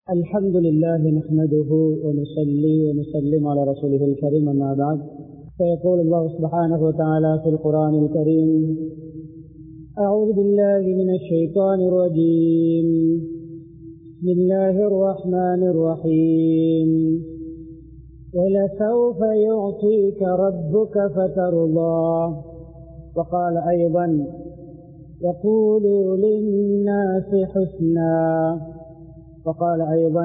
الحمد لله نحمده ونصلي ونسلم على رسوله الكريم أما بعد فيقول الله سبحانه وتعالى في القرآن الكريم أعوذ بالله من الشيطان الرجيم بسم الله الرحمن الرحيم ولسوف يعطيك ربك فترضى وقال أيضا وقولوا للناس حسنا وقال أيضا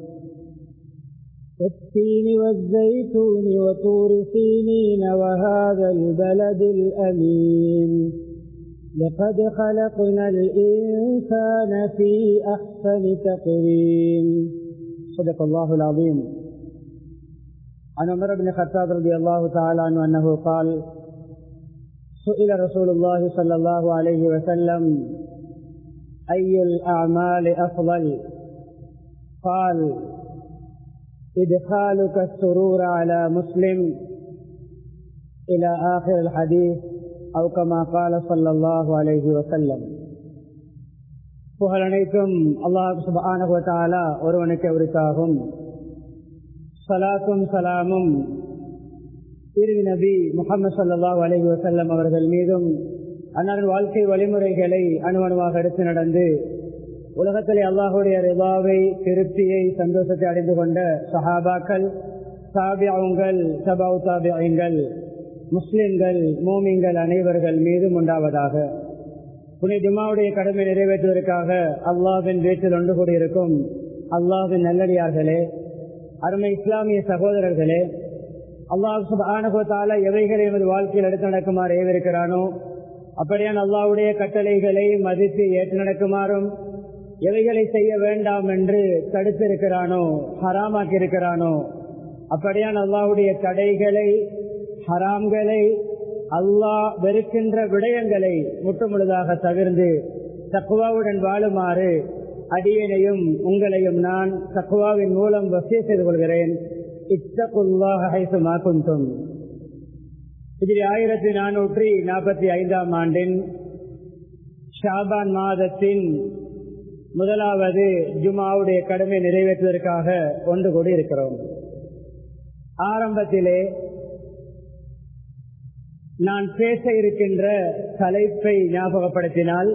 والتين والزيتون وطور سينين وهذا البلد الأمين لقد خلقنا الإنسان في أحسن تقويم صدق الله العظيم عن عمر بن الخطاب رضي الله تعالى عنه أنه قال سئل رسول الله صلى الله عليه وسلم أي الأعمال أفضل قال إدخالك السرور على مسلم إلى آخر الحديث أو كما قال صلى الله عليه وسلم புகழனைத்தும் அல்லாஹ் சுபானுவத்தாலா ஒருவனுக்கு உரித்தாகும் சலாத்தும் சலாமும் இறுதி நபி முகமது சல்லாஹ் அலஹி வசல்லம் அவர்கள் மீதும் அன்னாரின் வாழ்க்கை வழிமுறைகளை அணுவணுவாக எடுத்து நடந்து உலகத்திலே அல்லாஹுடைய ரிபாவை திருப்தியை சந்தோஷத்தை அடைந்து கொண்ட சஹாபாக்கள் சாபியாவுங்கள் சபாவு தாபியங்கள் முஸ்லிம்கள் மோமிங்கள் அனைவர்கள் மீதும் உண்டாவதாக புனி ஜுமாவுடைய கடமை நிறைவேற்றுவதற்காக அல்லாஹின் வீட்டில் ஒன்று கூடியிருக்கும் அல்லாஹின் நல்லடியார்களே அருமை இஸ்லாமிய சகோதரர்களே அல்லாஹ் சுபானுகத்தால எவைகளை எமது வாழ்க்கையில் எடுத்து நடக்குமாறு ஏவிருக்கிறானோ அப்படியான அல்லாவுடைய கட்டளைகளை மதித்து ஏற்று நடக்குமாறும் எவைகளை செய்ய வேண்டாம் என்று தடுத்திருக்கிறானோ ஹராமாக்கி இருக்கிறானோ அப்படியான அல்லாவுடைய தடைகளை ஹராம்களை அல்லாஹ் வெறுக்கின்ற விடயங்களை முற்றுமுழுதாக தவிர்ந்து தக்குவாவுடன் வாழுமாறு அடியனையும் உங்களையும் நான் தக்குவாவின் மூலம் வசிய செய்து கொள்கிறேன் இத்தகுல்லாஹும் இதில் ஆயிரத்தி நானூற்றி நாற்பத்தி ஐந்தாம் ஆண்டின் ஷாபான் மாதத்தின் முதலாவது ஜுமாவுடைய கடமை நிறைவேற்றுவதற்காக ஒன்று கூடி இருக்கிறோம் ஆரம்பத்திலே நான் பேச இருக்கின்ற தலைப்பை ஞாபகப்படுத்தினால்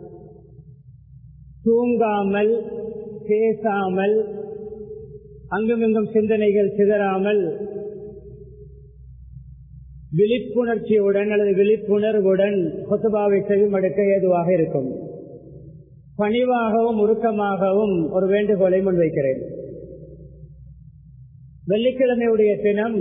தூங்காமல் பேசாமல் அங்குமிங்கும் சிந்தனைகள் சிதறாமல் விழிப்புணர்ச்சியுடன் அல்லது விழிப்புணர்வுடன் கொத்துபாவை செவிமடுக்க ஏதுவாக இருக்கும் பணிவாகவும் உருக்கமாகவும் ஒரு வேண்டுகோளை முன்வைக்கிறேன் வெள்ளிக்கிழமையுடைய தினம்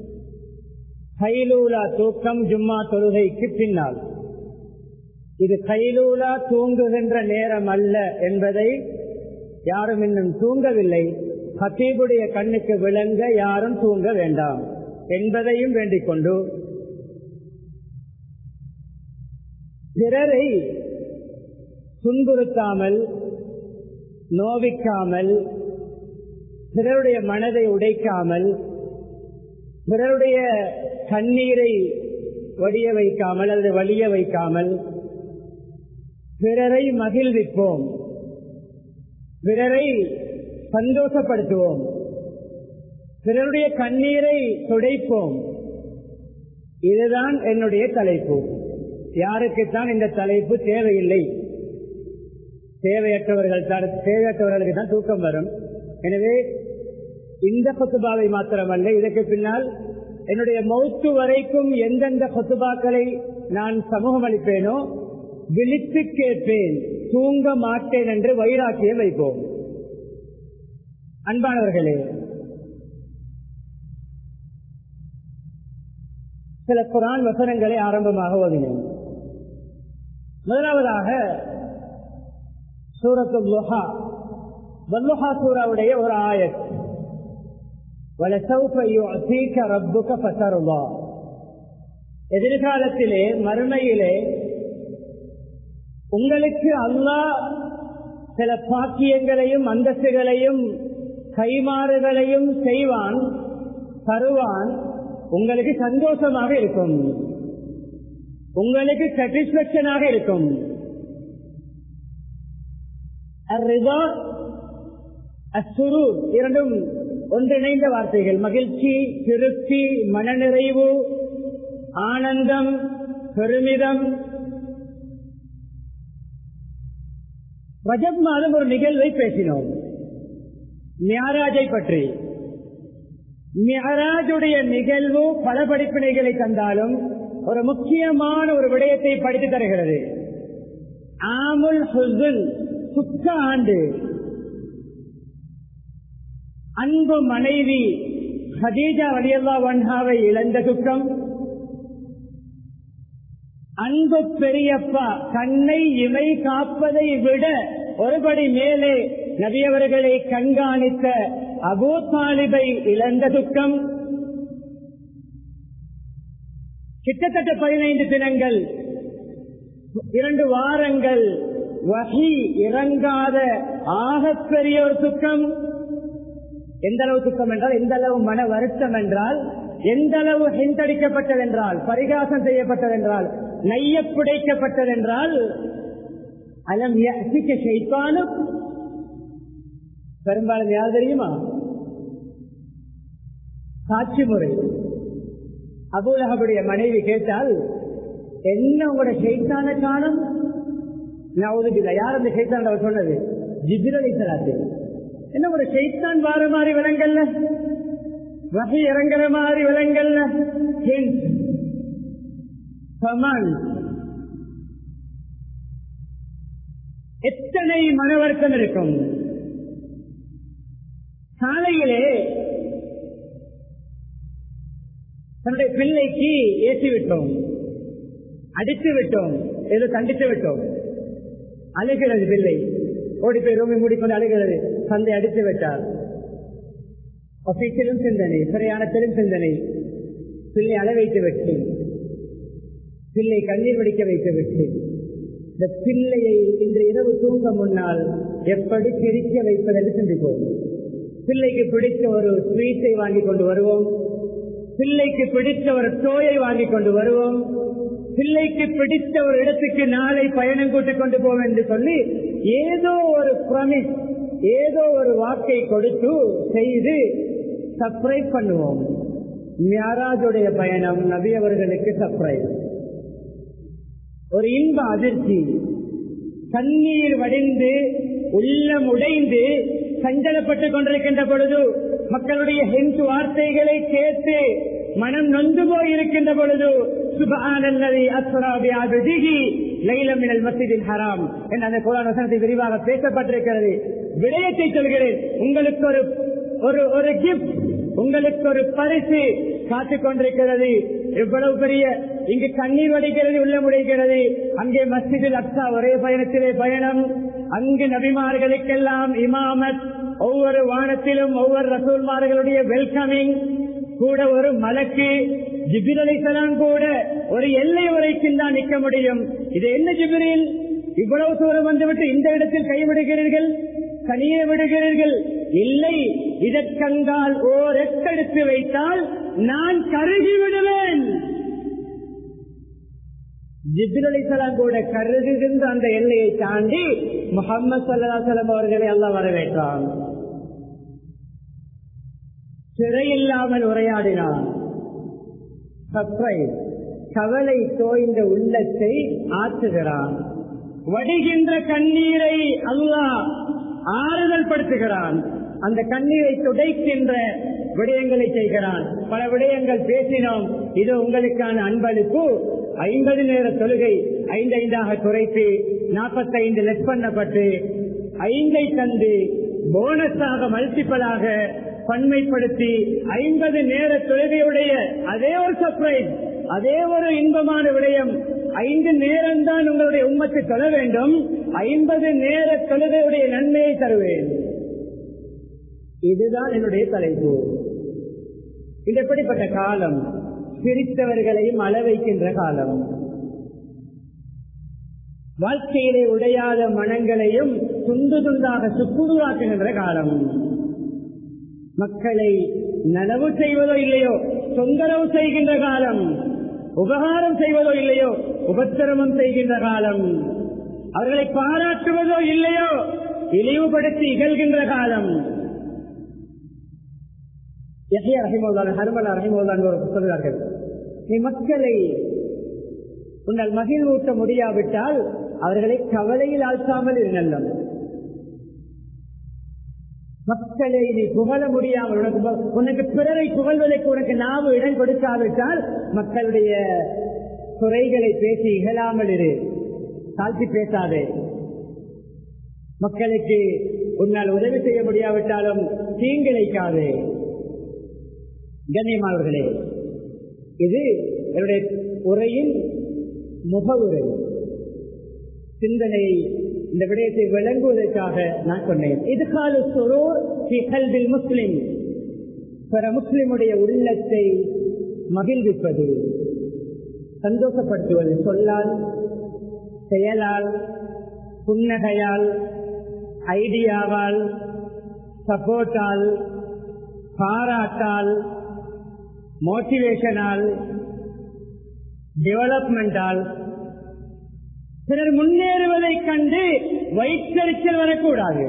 கைலூலா தூக்கம் ஜும்மா தொழுகைக்கு பின்னால் இது கைலூலா தூங்குகின்ற நேரம் அல்ல என்பதை யாரும் இன்னும் தூங்கவில்லை ஹத்தீபுடைய கண்ணுக்கு விளங்க யாரும் தூங்க வேண்டாம் என்பதையும் வேண்டிக் கொண்டு பிறரை துன்புறுத்தாமல் நோவிக்காமல் பிறருடைய மனதை உடைக்காமல் பிறருடைய கண்ணீரை வடிய வைக்காமல் அல்லது வலிய வைக்காமல் பிறரை மகிழ்விப்போம் பிறரை சந்தோஷப்படுத்துவோம் பிறருடைய கண்ணீரை துடைப்போம் இதுதான் என்னுடைய தலைப்பு யாருக்குத்தான் இந்த தலைப்பு தேவையில்லை தேவையற்றவர்கள் தேவையற்றவர்களுக்கு தான் தூக்கம் வரும் எனவே இந்த கொத்துபாவை மாத்திரமல்ல இதற்கு பின்னால் என்னுடைய மௌத்து வரைக்கும் எந்தெந்த கொத்துபாக்களை நான் சமூகம் அளிப்பேனோ விழித்து கேட்பேன் தூங்க மாட்டேன் என்று வைராக்கியம் வைப்போம் அன்பானவர்களே சில குரான் வசனங்களை ஆரம்பமாக ஓதினேன் முதலாவதாக சூரத்து லுஹா வல்லுஹா சூராவுடைய ஒரு ஆயத் எதிர்காலத்திலே மறுமையிலே உங்களுக்கு அல்லாஹ் சில பாக்கியங்களையும் அந்தஸ்துகளையும் கைமாறுகளையும் செய்வான் தருவான் உங்களுக்கு சந்தோஷமாக இருக்கும் உங்களுக்கு சாட்டிஸ்பேக்ஷனாக இருக்கும் الرضا அசுரு இரண்டும் ஒன்றிணைந்த வார்த்தைகள் மகிழ்ச்சி திருப்தி மனநிறைவு ஆனந்தம் பெருமிதம் ரஜப் மாதம் ஒரு நிகழ்வை பேசினோம் மியாராஜை பற்றி மியாராஜுடைய நிகழ்வு பல படிப்பினைகளை தந்தாலும் ஒரு முக்கியமான ஒரு விடயத்தை படித்து தருகிறது ஆமுல் ஹுசுன் சுக்க ஆண்டு அன்பு மனைவி ஹதீஜா வலியல்லா வன்ஹாவை இழந்த துக்கம் அன்பு பெரியப்பா கண்ணை இமை காப்பதை விட ஒருபடி மேலே நபியவர்களை கண்காணித்த அபூ தாலிபை இழந்த துக்கம் கிட்டத்தட்ட பதினைந்து தினங்கள் இரண்டு வாரங்கள் வகி இறங்காத ஆகப்பெரிய ஒரு துக்கம் எந்த அளவு துக்கம் என்றால் எந்த அளவு மன வருத்தம் என்றால் எந்த அளவு ஹிந்தடிக்கப்பட்டதென்றால் பரிகாசம் செய்யப்பட்டதென்றால் நைய பிடைக்கப்பட்டதென்றால் அலம் யசிக்க ஷைத்தானும் பெரும்பாலும் யார் தெரியுமா சாட்சி முறை அபூலகபுடைய மனைவி கேட்டால் என்ன உங்களோட ஷைத்தான காணும் நான் உதவில யார் அந்த ஷைத்தான் அவர் சொன்னது ஜிபிரலை சலாத்து என்ன ஒரு ஷைத்தான் வார மாதிரி விலங்கல்ல வகை இறங்குற மாதிரி விலங்கல்ல எத்தனை மனவர்த்தம் இருக்கும் சாலையிலே தன்னுடைய பிள்ளைக்கு ஏற்றி விட்டோம் அடித்து விட்டோம் ஏதோ கண்டித்து விட்டோம் அழுகிறது பிள்ளை ஓடி போய் ரூமை மூடிக்கொண்டு அழுகிறது சந்தை அடித்து விட்டார் ஒசைத்திலும் சிந்தனை பிரயாணத்திலும் சிந்தனை பிள்ளை அழ வைத்து விட்டு பிள்ளை கண்ணீர் வடிக்க வைத்து விட்டு இந்த பிள்ளையை இன்று இரவு தூங்க முன்னால் எப்படி சிரிக்க வைப்பதென்று சிந்திப்போம் பிள்ளைக்கு பிடித்த ஒரு ஸ்வீட்டை வாங்கி கொண்டு வருவோம் பிள்ளைக்கு பிடித்த ஒரு டோயை வாங்கி கொண்டு வருவோம் பிள்ளைக்கு பிடித்த ஒரு இடத்துக்கு நாளை பயணம் கூட்டிக் கொண்டு போவோம் என்று சொல்லி ஏதோ ஒரு பிரமிஸ் ஏதோ ஒரு வாக்கை கொடுத்து செய்து சர்ப்ரைஸ் பண்ணுவோம் மியாராஜுடைய பயணம் நபி அவர்களுக்கு சர்ப்ரைஸ் ஒரு இன்ப அதிர்ச்சி கண்ணீர் வடிந்து உள்ளம் உடைந்து சஞ்சலப்பட்டுக் கொண்டிருக்கின்ற பொழுது மக்களுடைய ஹிந்து வார்த்தைகளை கேட்டு மனம் நொந்து போயிருக்கின்ற பொழுது சுபானல்லதி அஸ்ராபி அபிதிகி லைலமினல் மஸ்ஜிதில் ஹராம் என்ற அந்த குரான் வசனத்தை விரிவாக பேசப்பட்டிருக்கிறது விடயத்தை சொல்கிறேன் உங்களுக்கு ஒரு ஒரு ஒரு கிஃப்ட் உங்களுக்கு ஒரு பரிசு காத்துக் கொண்டிருக்கிறது எவ்வளவு பெரிய இங்கு கண்ணீர் வடிக்கிறது உள்ள முடிகிறது அங்கே மஸ்ஜிதில் அக்ஸா ஒரே பயணத்திலே பயணம் அங்கு நபிமார்களுக்கெல்லாம் இமாமத் ஒவ்வொரு வானத்திலும் ஒவ்வொரு ரசூல்மார்களுடைய வெல்கமிங் கூட ஒரு மலக்கு ஜிபிரலைசலாம் கூட ஒரு எல்லை வரைக்கும் தான் நிற்க முடியும் இது என்ன ஜிபிரில் இவ்வளவு தூரம் வந்துவிட்டு இந்த இடத்தில் கைவிடுகிறீர்கள் தனியே விடுகிறீர்கள் இல்லை இதற்கங்கால் ஓர் எட்டெடுத்து வைத்தால் நான் கருகி விடுவேன் ஜிப்ரலிசலாம் கூட கருதுகின்ற அந்த எல்லையை தாண்டி முகமது சல்லாசலம் அவர்களை அல்ல வரவேற்றான் சிறையில்லாமல் உரையாடினான் சர்ப்ரைஸ் கவலை தோய்ந்த உள்ளத்தை ஆற்றுகிறான் வடிகின்ற கண்ணீரை அல்லாஹ் ஆறுதல் படுத்துகிறான் அந்த கண்ணீரை துடைக்கின்ற விடயங்களை செய்கிறான் பல விடயங்கள் பேசினோம் இது உங்களுக்கான அன்பளிப்பு ஐம்பது நேர தொழுகை ஐந்து ஐந்தாக குறைத்து நாற்பத்தைந்து லெஸ் பண்ணப்பட்டு ஐந்தை தந்து போனஸாக மல்டிப்பலாக பன்மைப்படுத்தி ஐம்பது நேர தொழுகையுடைய அதே ஒரு சர்ப்ரைஸ் அதே ஒரு இன்பமான விடயம் ஐந்து நேரம் தான் உங்களுடைய உண்மத்தை தொழ வேண்டும் ஐம்பது நேர தொழுகையுடைய நன்மையை தருவேன் இதுதான் என்னுடைய தலைப்பு இது எப்படிப்பட்ட காலம் சிரித்தவர்களையும் அள வைக்கின்ற காலம் வாழ்க்கையிலே உடையாத மனங்களையும் துண்டு துண்டாக சுக்குருவாக்குகின்ற காலம் மக்களை நனவு செய்வதோ இல்லையோ தொந்தரவு செய்கின்ற காலம் உபகாரம் செய்வதோ இல்லையோ உபத்திரமம் செய்கின்ற காலம் அவர்களை பாராட்டுவதோ இல்லையோ இழிவுபடுத்தி இகழ்கின்ற காலம் யஹியா ரஹிமோதான் ஹர்மலா ரஹிமோதான் சொல்கிறார்கள் நீ மக்களை உன்னால் மகிழ்வூட்ட முடியாவிட்டால் அவர்களை கவலையில் ஆழ்த்தாமல் இரு நல்லம் மக்களை நீ புகழ முடியாமல் உனக்கு உனக்கு பிறரை புகழ்வதற்கு உனக்கு நாவு இடம் கொடுக்காவிட்டால் மக்களுடைய குறைகளை பேசி இகழாமல் இரு தாழ்த்தி பேசாதே மக்களுக்கு உன்னால் உதவி செய்ய முடியாவிட்டாலும் தீங்கிழைக்காதே கண்ணியமானவர்களே இது என்னுடைய உரையின் முகவுரை சிந்தனையை இந்த விடயத்தை விளங்குவதற்காக நான் சொன்னேன் இது கால சொரோர் முஸ்லிம் பிற முஸ்லிமுடைய உள்ளத்தை மகிழ்விப்பது சந்தோஷப்படுத்துவது சொல்லால் செயலால் புன்னகையால் ஐடியாவால் சப்போர்ட்டால் பாராட்டால் மோட்டிவேஷனால் டெவலப்மெண்டால் சிலர் முன்னேறுவதை கண்டு வயிற்றறிச்சல் வரக்கூடாது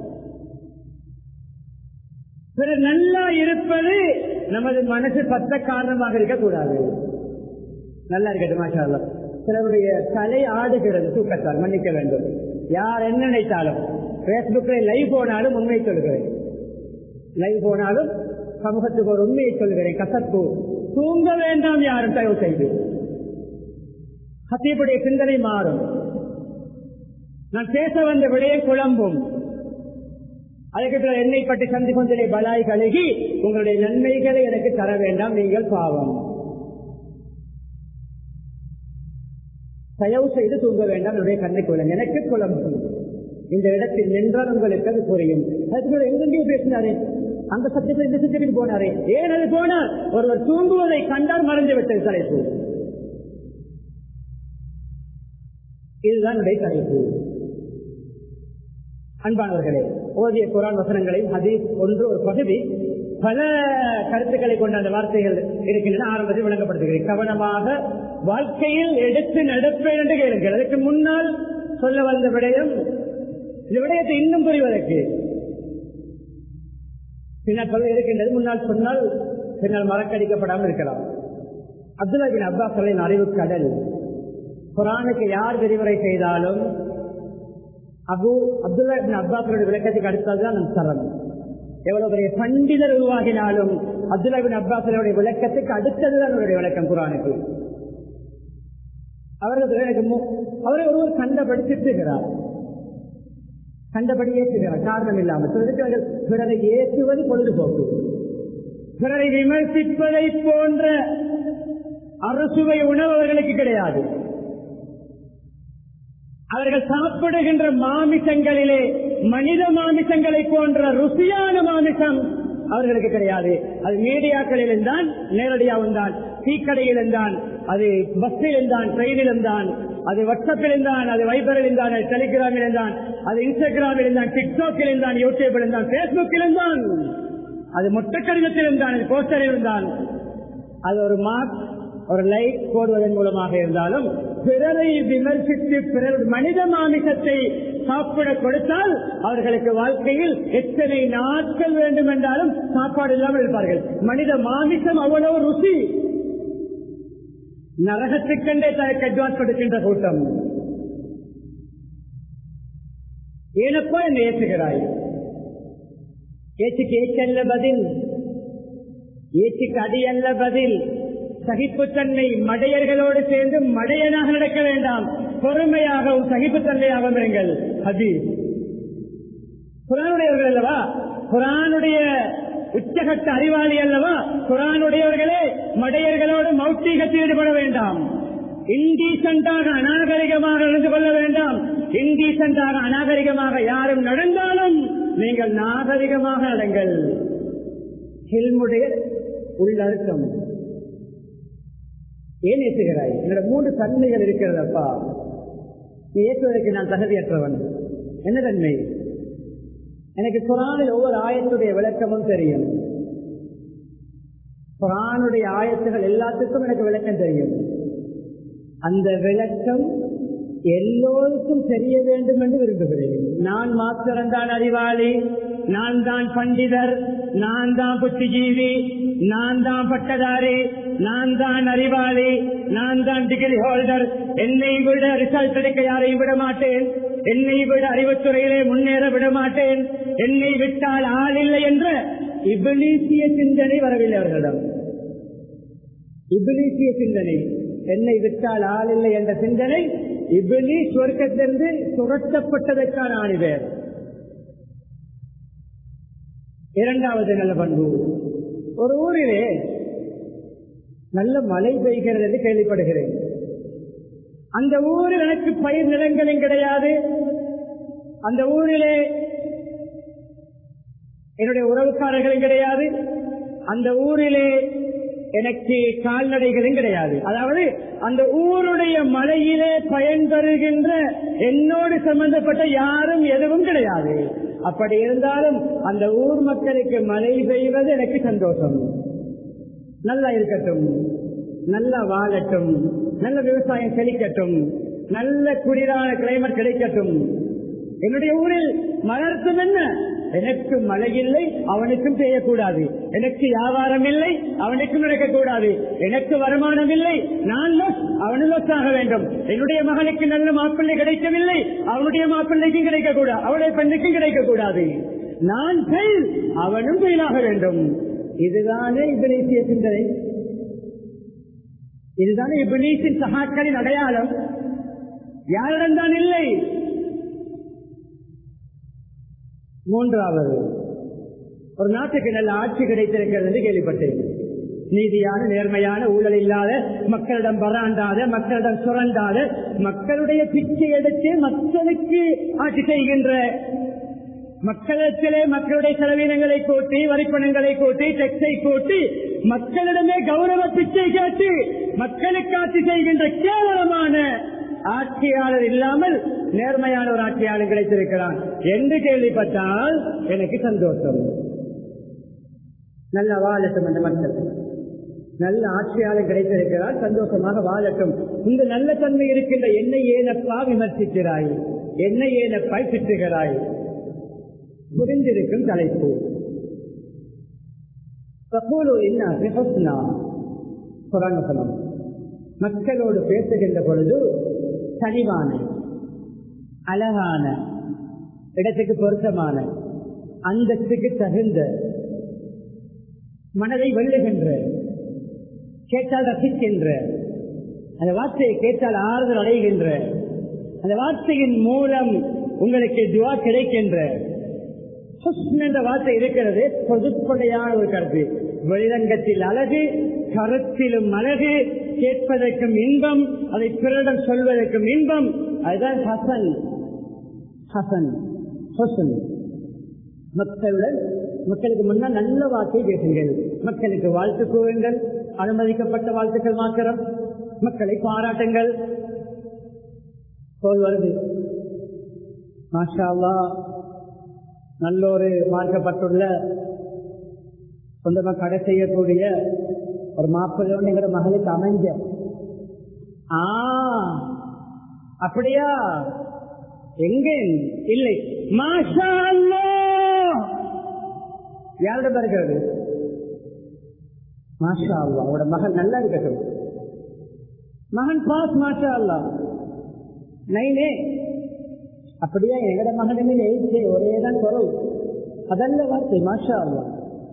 பிறர் நல்லா இருப்பது நமது மனசு பத்த காரணமாக இருக்கக்கூடாது நல்லா இருக்கட்டும் மாஷா சிலருடைய தலை ஆடுகிறது தூக்கத்தால் மன்னிக்க வேண்டும் யார் என்ன நினைத்தாலும் பேஸ்புக்கில் லைவ் போனாலும் உண்மை சொல்கிறேன் லைவ் போனாலும் சமூகத்துக்கு ஒரு உண்மையை சொல்கிறேன் கசப்பு தூங்க வேண்டாம் யாரும் தயவு செய்து ஹத்தீபுடைய சிந்தனை மாறும் நான் பேச வந்த விடயம் குழம்பும் அதுக்கு என்னை பற்றி சந்தி கொண்டிலே பலாய் கழுகி உங்களுடைய நன்மைகளை எனக்கு தர வேண்டாம் நீங்கள் பாவம் தயவு செய்து தூங்க வேண்டாம் என்னுடைய கண்ணை குழந்தை எனக்கு குழம்பு இந்த இடத்தில் நின்றால் உங்களுக்கு அது புரியும் அதுக்கு எங்கெங்கேயோ பேசினாரே அந்த சத்தியத்தில் இந்த சத்தியத்துக்கு போனாரே ஏன் அது போனார் ஒருவர் தூங்குவதை கண்டால் மறைந்து விட்டது தலைப்பு இதுதான் என்னுடைய தலைப்பு அன்பானவர்களே ஓதிய குரான் வசனங்களையும் ஹதீஸ் ஒன்று ஒரு பகுதி பல கருத்துக்களை கொண்ட அந்த வார்த்தைகள் இருக்கின்றன ஆரம்பத்தில் விளங்கப்படுத்துகிறேன் கவனமாக வாழ்க்கையில் எடுத்து நடப்பேன் என்று கேளுங்கள் அதற்கு முன்னால் சொல்ல வந்த விடயம் இந்த விடயத்தை இன்னும் புரிவதற்கு பின்னால் சொல்ல இருக்கின்றது முன்னால் சொன்னால் பின்னால் மறக்கடிக்கப்படாமல் இருக்கலாம் அப்துல்லா பின் அப்பாஸ் அறிவு கடல் குரானுக்கு யார் விரிவுரை செய்தாலும் அபு அப்துல்லா பின் அப்பாஸோட விளக்கத்துக்கு அடுத்ததுதான் நம் சரம் எவ்வளவு பெரிய பண்டிதர் உருவாகினாலும் அப்துல்லா பின் அப்பாஸோட விளக்கத்துக்கு அடுத்ததுதான் அவருடைய விளக்கம் குரானுக்கு அவர்கள் எனக்கு அவரை ஒருவர் கண்டபடி திட்டுகிறார் கண்டபடி ஏற்றுகிறார் காரணம் இல்லாமல் சொல்லிருக்கிறார்கள் பிறரை ஏற்றுவது பொழுதுபோக்கு பிறரை விமர்சிப்பதை போன்ற அறுசுவை உணவு அவர்களுக்கு கிடையாது அவர்கள் சாப்பிடுகின்ற மாமிசங்களிலே மனித மாமிசங்களை போன்ற ருசியான மாமிசம் அவர்களுக்கு கிடையாது அது மீடியாக்களில் இருந்தான் நேரடியாகவும் தான் டீக்கடையில் இருந்தான் அது பஸ்ஸில் இருந்தான் ட்ரெயினில் இருந்தான் அது வாட்ஸ்அப்பில் இருந்தான் அது வைபரில் இருந்தான் அது டெலிகிராமில் இருந்தான் அது இன்ஸ்டாகிராமில் இருந்தான் டிக்டாக்கில் இருந்தான் யூடியூபில் இருந்தான் பேஸ்புக்கில் இருந்தான் அது மொத்த கடிதத்தில் இருந்தான் அது போஸ்டரில் இருந்தான் அது ஒரு மார்க் ஒரு லைக் போடுவதன் மூலமாக இருந்தாலும் பிறரை விமர்சித்து பிறர் மனித மாமிசத்தை சாப்பிட கொடுத்தால் அவர்களுக்கு வாழ்க்கையில் எத்தனை நாட்கள் வேண்டும் என்றாலும் சாப்பாடு இல்லாமல் இருப்பார்கள் மனித மாமிசம் அவ்வளவு ருசி நரகத்துக்கண்டே தனக்கு அட்வான்ஸ் கொடுக்கின்ற கூட்டம் ஏனப்பா என்னை ஏற்றுகிறாய் ஏச்சுக்கு ஏச்சல்ல பதில் ஏச்சுக்கு அடியல்ல பதில் சகிப்புத்தன்மை மடையர்களோடு சேர்ந்து மடையனாக நடக்க வேண்டாம் பொறுமையாகவும் சகிப்புத்தன்மையாகவும் இருங்கள் அது குரானுடையவர்கள் அல்லவா குரானுடைய உச்சகட்ட அறிவாளி அல்லவா குரானுடையவர்களே மடையர்களோடு மௌத்தீகத்தில் ஈடுபட வேண்டாம் இன்டீசென்டாக அநாகரிகமாக நடந்து கொள்ள வேண்டாம் இன்டீசென்டாக அநாகரிகமாக யாரும் நடந்தாலும் நீங்கள் நாகரிகமாக நடங்கள் ஹெல்முடைய உள்ளர்த்தம் ஏன் ஏற்றுகிறாய் என்னோட மூன்று தன்மைகள் இருக்கிறதப்பா நீ ஏற்றுவதற்கு நான் தகுதியற்றவன் என்ன தன்மை எனக்கு குரானில் ஒவ்வொரு ஆயத்துடைய விளக்கமும் தெரியும் குரானுடைய ஆயத்துகள் எல்லாத்துக்கும் எனக்கு விளக்கம் தெரியும் அந்த விளக்கம் எல்லோருக்கும் தெரிய வேண்டும் என்று விரும்புகிறேன் நான் மாத்திரம்தான் அறிவாளி நான் தான் பண்டிதர் நான் தான் புத்திஜீவி நான் தான் பட்டதாரி நான் தான் அறிவாளி நான் தான் டிகிரி ஹோல்டர் என்னை விட ரிசல்ட் எடுக்க யாரையும் விட மாட்டேன் என்னை விட அறிவுத்துறையிலே முன்னேற விட மாட்டேன் என்னை விட்டால் ஆள் இல்லை என்ற இபிலீசிய சிந்தனை வரவில்லை அவர்களிடம் இபிலீசிய சிந்தனை என்னை விட்டால் ஆள் இல்லை என்ற சிந்தனை இபிலி சொர்க்கத்திலிருந்து சுரட்டப்பட்டதற்கான ஆணிவேர் இரண்டாவது நல்ல பண்பு ஒரு ஊரிலே நல்ல மழை பெய்கிறது என்று கேள்விப்படுகிறேன் அந்த ஊரில் எனக்கு பயிர் நிலங்களும் கிடையாது அந்த ஊரிலே என்னுடைய உறவுக்காரர்களும் கிடையாது அந்த ஊரிலே எனக்கு கால்நடைகளும் கிடையாது அதாவது அந்த ஊருடைய மலையிலே பயன் தருகின்ற என்னோடு சம்பந்தப்பட்ட யாரும் எதுவும் கிடையாது அப்படி இருந்தாலும் அந்த ஊர் மக்களுக்கு மழை பெய்வது எனக்கு சந்தோஷம் நல்லா இருக்கட்டும் நல்லா வாழட்டும் நல்ல விவசாயம் செழிக்கட்டும் நல்ல குளிரான கிளைமேட் கிடைக்கட்டும் என்னுடைய ஊரில் மலர்த்தும் என்ன எனக்கு மழை இல்லை அவனுக்கும் செய்யக்கூடாது எனக்கு வியாபாரம் இல்லை அவனுக்கும் நடக்கக்கூடாது எனக்கு வருமானம் இல்லை நான் லொஸ் அவனும் லொஸ் ஆக வேண்டும் என்னுடைய மகனுக்கு நல்ல மாப்பிள்ளை கிடைக்கவில்லை அவனுடைய மாப்பிள்ளைக்கும் கிடைக்கக்கூடாது அவனுடைய பெண்ணுக்கும் கிடைக்கக்கூடாது நான் பெயில் அவனும் பெயிலாக வேண்டும் இதுதானே இபிலீசிய சிந்தனை இதுதானே இபிலீசின் சகாக்களின் அடையாளம் யாரிடம் தான் இல்லை மூன்றாவது ஒரு நாட்டுக்கு நல்ல ஆட்சி கிடைத்திருக்கிறது என்று கேள்விப்பட்டேன் நீதியான நேர்மையான ஊழல் இல்லாத மக்களிடம் பராண்டாத மக்களிடம் சுரண்டாத மக்களுடைய பிச்சை எடுத்து மக்களுக்கு ஆட்சி செய்கின்ற மக்களிடத்திலே மக்களுடைய செலவினங்களை கூட்டி வரிப்பணங்களை கூட்டி டெக்ஸை கூட்டி மக்களிடமே கௌரவ பிச்சை கேட்டு மக்களுக்கு ஆட்சி செய்கின்ற கேவலமான ஆட்சியாளர் இல்லாமல் நேர்மையான ஒரு ஆட்சியாளர் கிடைத்திருக்கிறான் என்று கேள்விப்பட்டால் எனக்கு சந்தோஷம் நல்ல வாழட்டும் அந்த மக்கள் நல்ல ஆட்சியாளர் கிடைத்திருக்கிறார் சந்தோஷமாக வாழட்டும் இந்த நல்ல தன்மை இருக்கின்ற என்னை ஏனப்பா விமர்சிக்கிறாய் என்னை ஏனப்பாய் திட்டுகிறாய் புரிந்திருக்கும் தலைப்பு மக்களோடு பேசுகின்ற பொழுது கனிவான அழகான இடத்துக்கு பொருத்தமான அந்தஸ்துக்கு தகுந்த மனதை வெல்லுகின்ற கேட்டால் ரசிக்கின்ற அந்த வார்த்தையை கேட்டால் ஆறுதல் அடைகின்ற அந்த வார்த்தையின் மூலம் உங்களுக்கு துவா கிடைக்கின்ற என்ற வார்த்தை இருக்கிறது பொதுப்படையான ஒரு கருத்து வெளிரங்கத்தில் அழகு கருத்திலும் அழகு கேட்பதற்கும் இன்பம் அதை பிறரிடம் சொல்வதற்கும் இன்பம் அதுதான் ஹசன் ஹசன் ஹசன் மக்களுடன் மக்களுக்கு முன்னால் நல்ல வார்த்தை பேசுங்கள் மக்களுக்கு வாழ்த்து கூறுங்கள் அனுமதிக்கப்பட்ட வாழ்த்துக்கள் மாத்திரம் மக்களை பாராட்டுங்கள் போல் வருது மாஷா நல்லொரு மார்க்கப்பட்டுள்ள சொந்தமா கடை செய்யக்கூடிய ஒரு மாப்பிள்ளை எங்கிற மகளுக்கு அமைஞ்ச ஆ அப்படியா எங்க இல்லை மாஷா யாரிடம் இருக்கிறது மாஷா அல்லா அவரோட மகன் நல்லா இருக்கட்டும் மகன் பாஸ் மாஷா அல்லா நைனே அப்படியா எங்கட மகனுமே எழுச்சே ஒரே தான் குறவு அதல்ல வார்த்தை மாஷா அல்லா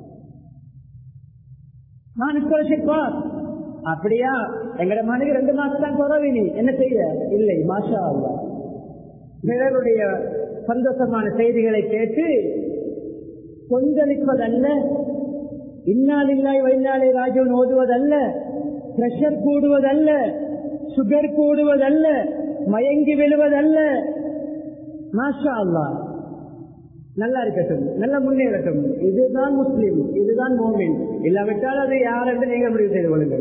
நான் பாஸ் அப்படியா எங்கட மகனுக்கு ரெண்டு மாசம் தான் குறவு நீ என்ன செய்ய இல்லை மாஷா அல்லா பிறருடைய சந்தோஷமான செய்திகளை கேட்டு கொந்தளிப்பதல்ல இன்னாலில்லாய் வைநாளை ராஜவன் ஓதுவதல்ல பிரஷர் கூடுவதல்ல சுகர் கூடுவதல்ல மயங்கி விழுவதல்ல மாஷா அல்லா நல்லா இருக்கட்டும் நல்ல முன்னேறட்டும் இதுதான் முஸ்லிம் இதுதான் மோமின் இல்லாவிட்டால் அது யார் என்று நீங்கள் முடிவு செய்து கொள்ளுங்கள்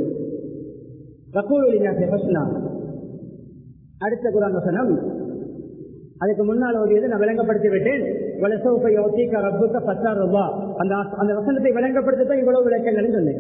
அடுத்த குரான் வசனம் அதுக்கு முன்னால் ஓடியது நான் விளங்கப்படுத்தி விட்டேன் வலசோப்பை யோசிக்க ரப்புக்க பத்தாயிரம் ரூபாய் அந்த அந்த வசனத்தை விளங்கப்படுத்தத்தான் இவ்வளவு விளக்கங்கள் சொன்னேன்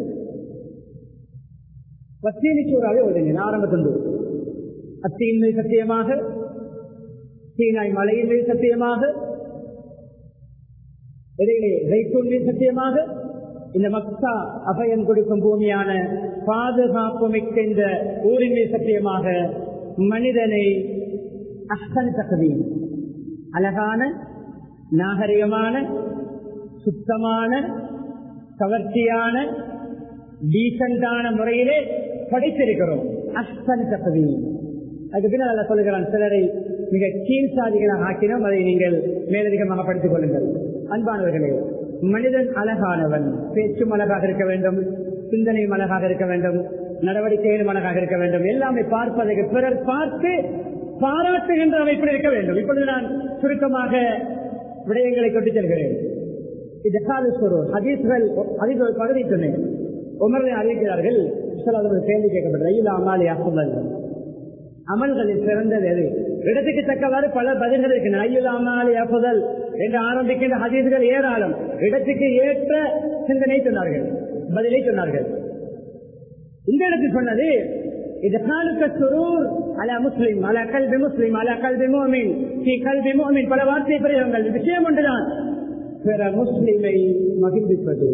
பத்தீனி சூறாவே ஓடுங்க ஆரம்பத்துண்டு அத்தியின் மீது சத்தியமாக சீனாய் மலையின் மீது சத்தியமாக இடையிலே ஜெய்தூனின் சத்தியமாக இந்த மக்கா அபயம் கொடுக்கும் பூமியான பாதுகாப்பு மிக்க இந்த ஊரின் மீது சத்தியமாக மனிதனை அஹ்சன் தகுதி அழகான நாகரிகமான சுத்தமான கவர்ச்சியான டீசண்டான முறையிலே படைத்திருக்கிறோம் அஹ்சன் தகுதி அதுக்கு பின்னால் அல்ல சொல்லுகிறான் சிலரை மிக கீழ்சாதிகளாக ஆக்கினோம் அதை நீங்கள் மேலதிகமாக படித்துக் கொள்ளுங்கள் அன்பானவர்களே மனிதன் அழகானவன் பேச்சும் அழகாக இருக்க வேண்டும் சிந்தனையும் அழகாக இருக்க வேண்டும் நடவடிக்கையிலும் அழகாக இருக்க வேண்டும் எல்லாமே பார்ப்பதற்கு பிறர் பார்த்து பாராட்டுகின்ற அமைப்பில் இருக்க வேண்டும் இப்பொழுது நான் சுருக்கமாக விடயங்களை கொண்டு செல்கிறேன் இது காலஸ்வரூர் ஹதீஸ்கள் அதில் ஒரு பகுதி சொன்னேன் உமரை அறிவிக்கிறார்கள் கேள்வி கேட்கப்பட்டது ஐயா அம்மாலி அசுல்லல் அமல்களில் சிறந்தது எது இடத்துக்கு தக்கவாறு பல பதில்கள் இருக்கின்றன ஐயுல் அமாலி அப்புதல் என்று ஆரம்பிக்கின்ற ஹதீஸ்கள் ஏராளம் இடத்துக்கு ஏற்ற சிந்தனை சொன்னார்கள் பதிலை சொன்னார்கள் இந்த இடத்தில் சொன்னது இது காலுக்க சுரூர் அல முஸ்லிம் அல கல்வி முஸ்லிம் அல கல்வி மோமின் ஸ்ரீ கல்வி மோமின் பல வார்த்தை பிரயோகங்கள் விஷயம் ஒன்றுதான் பிற முஸ்லிமை மகிழ்விப்பது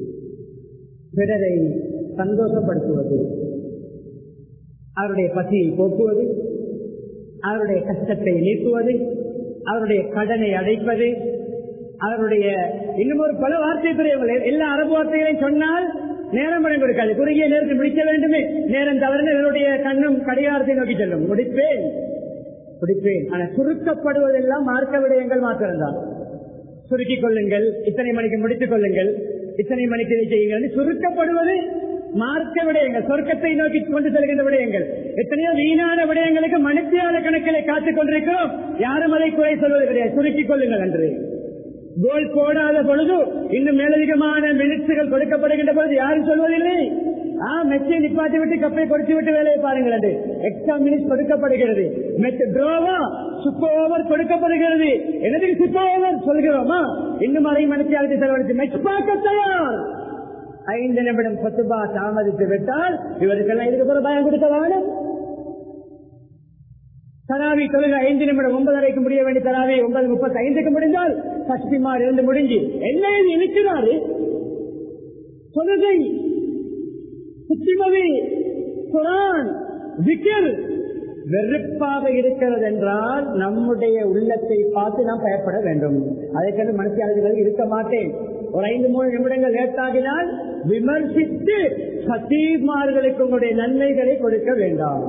பிறரை சந்தோஷப்படுத்துவது அவருடைய பசியை போக்குவது அவருடைய கஷ்டத்தை நீக்குவது அவருடைய கடனை அடைப்பது அவருடைய இன்னும் ஒரு பல வார்த்தை பிரியவர்கள் எல்லா அரபு வார்த்தைகளையும் சொன்னால் நேரம் படம் கொடுக்காது குறுகிய நேரத்தில் முடிக்க வேண்டுமே நேரம் தவறு என்னுடைய கண்ணும் கடிகாரத்தை நோக்கி செல்லும் முடிப்பேன் முடிப்பேன் ஆனால் சுருக்கப்படுவதெல்லாம் மார்க்க விடயங்கள் மாத்திரம்தான் சுருக்கிக் கொள்ளுங்கள் இத்தனை மணிக்கு முடித்துக் கொள்ளுங்கள் இத்தனை மணிக்கு இதை செய்யுங்கள் சுருக்கப்படுவது மார்க்க விடயங்கள் சொர்க்கத்தை நோக்கி கொண்டு செல்கின்ற விடயங்கள் எத்தனையோ வீணான விடயங்களுக்கு மனுஷியான கணக்கிலே காத்துக் கொண்டிருக்கிறோம் யாரும் அதை குறை சொல்வது கிடையாது சுருக்கிக் கொள்ளுங்கள் என்று கோல் போடாத பொழுது இன்னும் மேலதிகமான மினிட்ஸுகள் கொடுக்கப்படுகின்ற பொழுது யாரும் சொல்வதில்லை ஆ மெச்சை நிப்பாட்டி விட்டு கப்பை கொடுத்து விட்டு வேலையை பாருங்கள் அது எக்ஸ்ட்ரா மினிட்ஸ் கொடுக்கப்படுகிறது மெச்ச ட்ரோவா சுப்ப ஓவர் கொடுக்கப்படுகிறது எனது சுப்ப ஓவர் சொல்கிறோமா இன்னும் அரை மணிக்கு செலவழித்து மெச் பார்க்க தயார் ஐந்து நிமிடம் பத்துபா தாமதித்து விட்டால் இவருக்கெல்லாம் இதுக்கு பிறகு பயம் கொடுக்க வேணும் தராவி தொழுக ஐந்து நிமிடம் ஒன்பதரைக்கு முடிய வேண்டிய தராவி ஒன்பது முப்பத்தி ஐந்துக்கு முடிந்தால் சஷ்டிமார் இருந்து முடிஞ்சு என்ன இது இழுக்கிறாரு தொழுகை சுத்திமதி குரான் விக்கர் வெறுப்பாக இருக்கிறது என்றால் நம்முடைய உள்ளத்தை பார்த்து நாம் பயப்பட வேண்டும் அதற்கென்று மனசியாளர்கள் இருக்க மாட்டேன் ஒரு ஐந்து மூணு நிமிடங்கள் லேட்டாகினால் விமர்சித்து சத்தீமார்களுக்கு உங்களுடைய நன்மைகளை கொடுக்க வேண்டாம்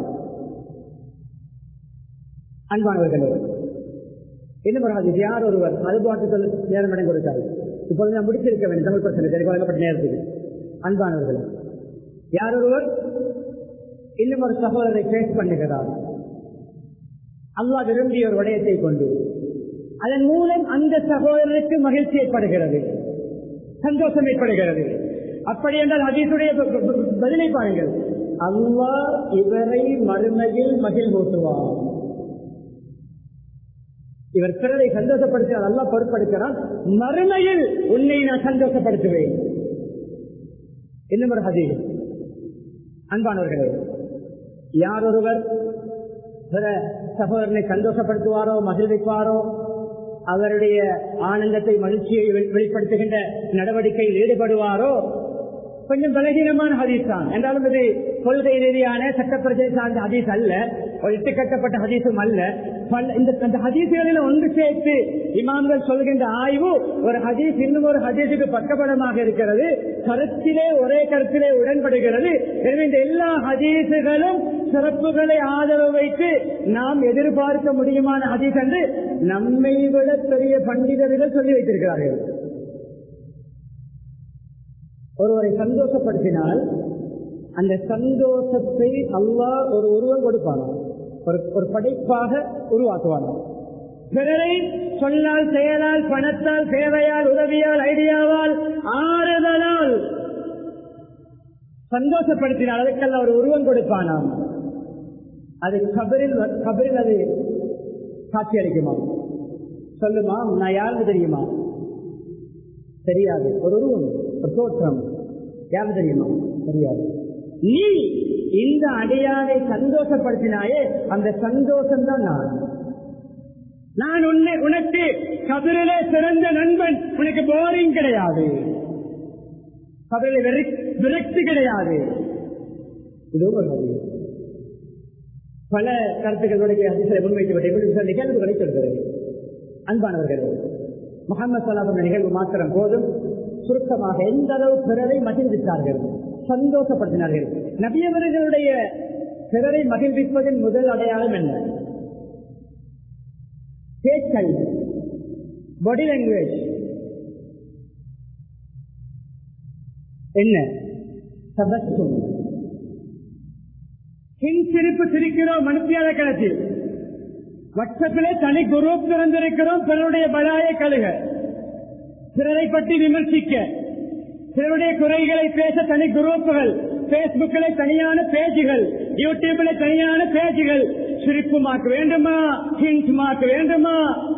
அன்பானவர்களே என்ன பண்ணாது யார் ஒருவர் மதுபாட்டுகள் நேரம் இடம் கொடுத்தார் இப்பொழுது நான் முடித்திருக்க வேண்டும் தமிழ் பிரச்சனை சரி வழங்கப்பட்ட நேரத்துக்கு அன்பானவர்கள் யார் ஒருவர் இன்னும் ஒரு சகோதரரை பேஸ் பண்ணுகிறார் அல்லா விரும்பிய ஒரு விடயத்தை கொண்டு அதன் மூலம் அந்த சகோதரருக்கு மகிழ்ச்சி ஏற்படுகிறது சந்தோஷம் ஏற்படுகிறது அப்படி என்றால் அதீசுடைய பதிலை பாருங்கள் அல்லா இவரை மறுமையில் மகிழ்வூட்டுவார் இவர் பிறரை சந்தோஷப்படுத்தினால் அல்லா பொறுப்படுக்கிறான் மறுமையில் உன்னை நான் சந்தோஷப்படுத்துவேன் இன்னும் ஒரு ஹதீஸ் அன்பானவர்களே யார் ஒருவர் பிற சகோதரனை சந்தோஷப்படுத்துவாரோ மகிழ்விப்பாரோ அவருடைய ஆனந்தத்தை மகிழ்ச்சியை வெளிப்படுத்துகின்ற நடவடிக்கையில் ஈடுபடுவாரோ கொஞ்சம் பலகீனமான ஹதீஸ் தான் என்றாலும் இது கொள்கை ரீதியான சட்டப்பிரச்சனை சார்ந்த ஹதீஸ் அல்ல ஒரு இட்டு கட்டப்பட்ட ஹதீஸும் அல்ல இந்த அந்த ஹதீசுகளில் ஒன்று சேர்த்து இமாம்கள் சொல்கின்ற ஆய்வு ஒரு ஹதீஸ் இன்னும் ஒரு ஹதீஸுக்கு பக்கபலமாக இருக்கிறது கருத்திலே ஒரே கருத்திலே உடன்படுகிறது எனவே இந்த எல்லா ஹதீசுகளும் சிறப்புகளை ஆதரவு வைத்து நாம் எதிர்பார்க்க முடியுமான ஹதீஸ் என்று நம்மை விட பெரிய பண்டிதர்கள் சொல்லி வைத்திருக்கிறார்கள் ஒருவரை சந்தோஷப்படுத்தினால் அந்த சந்தோஷத்தை அல்லா ஒரு உருவம் கொடுப்பானா ஒரு ஒரு படைப்பாக உருவாக்குவானா பிறரை சொல்லால் செயலால் பணத்தால் சேவையால் உதவியால் ஐடியாவால் ஆறுதலால் சந்தோஷப்படுத்தினால் அதுக்கெல்லாம் ஒரு உருவம் கொடுப்பானாம் அது கபரில் கபரில் அது காட்சி அளிக்குமா சொல்லுமா நான் யாருன்னு தெரியுமா தெரியாது ஒரு உருவம் ஒரு தோற்றம் யாரு தெரியுமா தெரியாது நீ இந்த அடையாளை சந்தோஷப்படுத்தினாயே அந்த சந்தோஷம் தான் நான் நான் உன்னை உனக்கு கதிரிலே சிறந்த நண்பன் உனக்கு போரிங் கிடையாது கதிரிலே விரக்தி கிடையாது இது ஒரு வழி பல கருத்துக்களுடைய அதிசய முன்வைக்கப்பட்ட நிகழ்வுகளை சொல்கிறது அன்பானவர்கள் முகமது சலாஹ் நிகழ்வு மாத்திரம் போதும் சுருக்கமாக எந்த அளவு பிறரை மகிழ்வித்தார்கள் சந்தோஷப்படுத்தினார்கள் நபியவர்களுடைய பிறரை மகிழ்விப்பதன் முதல் அடையாளம் என்ன பேச்சல் பாடி லாங்குவேஜ் என்ன சபஸ்தும் சிரிப்பு சிரிக்கிறோம் மனுஷியால கணத்தில் வட்டத்திலே தனி குரூப் திறந்திருக்கிறோம் பிறருடைய பலாயை கழுக பிறரை பற்றி விமர்சிக்க பிறருடைய குறைகளை பேச தனி குரூப்புகள் பேஸ்புக்கில் தனியான பேஜுகள் யூடியூப்ல தனியான பேஜுகள் சிரிப்பு மார்க் வேண்டுமா ஹிண்ட் மார்க் வேண்டுமா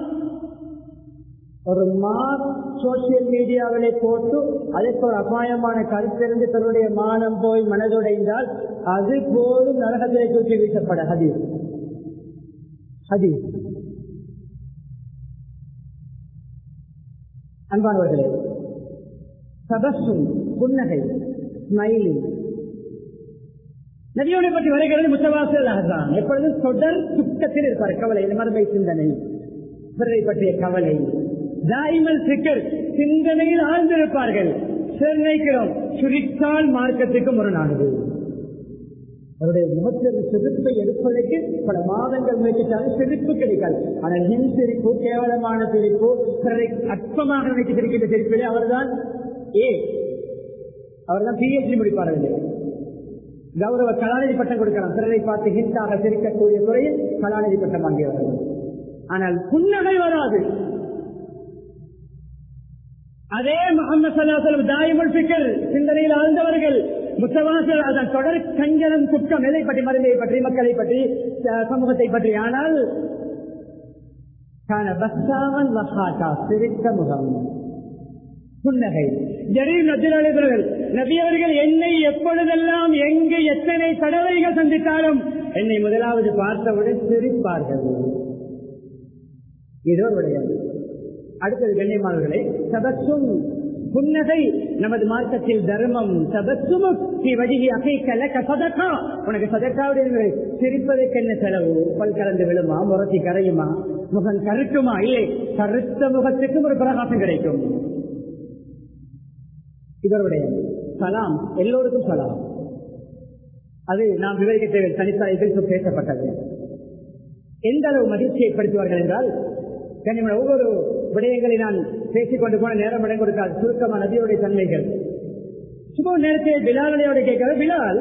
ஒரு மார்க் சோசியல் மீடியாவிலே போட்டு அதற்கு ஒரு அபாயமான கருத்திருந்து தன்னுடைய மானம் போய் மனதுடைந்தால் அது போதும் நரகத்திலே தூக்கி வீசப்பட ஹதீஸ் ஹதீஸ் அன்பானவர்களே சபசும் புன்னகை ஸ்மைலிங் நபியோனை பற்றி வருகிறது முத்தவாசல் தான் எப்பொழுதும் தொடர் சுத்தத்தில் இருப்பார் கவலை மறுமை சிந்தனை பிறரை பற்றிய கவலை தாய்மல் சிக்கர் சிந்தனையில் ஆழ்ந்திருப்பார்கள் சிலர் நினைக்கிறோம் சுரித்தால் மார்க்கத்துக்கு முரணானது அவருடைய முகத்தில் சிரிப்பை எடுப்பதற்கு பல மாதங்கள் முயற்சித்தாலும் சிரிப்பு கிடைக்காது ஆனால் ஹின் சிரிப்பு கேவலமான சிரிப்பு பிறரை அற்பமாக நினைத்து சிரிக்கின்ற சிரிப்பிலே அவர்தான் ஏ அவர்தான் பிஎச்டி முடிப்பார்கள் கௌரவ கலாநிதி பட்டம் கொடுக்கலாம் பிறரை பார்த்து ஹிந்தாக சிரிக்கக்கூடிய துறையில் கலாநிதி பட்டம் வாங்கியவர்கள் ஆனால் புன்னகை வராது அதே முகமது சல்லாசலம் தாய்மல் பிக்கர் சிந்தனையில் ஆழ்ந்தவர்கள் முத்தவாசல் அதன் தொடர் கஞ்சனம் குற்றம் எதை பற்றி மருந்தை பற்றி மக்களை பற்றி சமூகத்தை பற்றி ஆனால் பஸ்ஸாவன் வஹாட்டா சிரித்த முகம் புன்னகை ஜரீர் நபிகள் நபியவர்கள் என்னை எப்பொழுதெல்லாம் எங்கு எத்தனை தடவைகள் சந்தித்தாலும் என்னை முதலாவது பார்த்தவுடன் சிரிப்பார்கள் இதோ விடையாது அடுத்தது கண்ணியமானவர்களே சபசும் புன்னகை நமது மார்க்கத்தில் தர்மம் சபசுமு நீ வடிகி அகைக்கல சதக்கா உனக்கு சதக்காவுடைய சிரிப்பதற்கு என்ன செலவு பல் கலந்து விழுமா முரத்தி கரையுமா முகம் கருக்குமா இல்லை கருத்த முகத்துக்கும் ஒரு பிரகாசம் கிடைக்கும் இதனுடைய சலாம் எல்லோருக்கும் சலாம் அது நாம் விவரிக்க தேவை தனித்தாய்கள் பேசப்பட்டது எந்த அளவு மகிழ்ச்சியை ஏற்படுத்துவார்கள் என்றால் கனிமன ஒவ்வொரு விடயங்களை நான் பேசிக்கொண்டு போன நேரம் இடம் கொடுத்தால் சுருக்கமான நதியுடைய தன்மைகள் சும்மா நேரத்தில் பிலாலையோட கேட்கிற பிலால்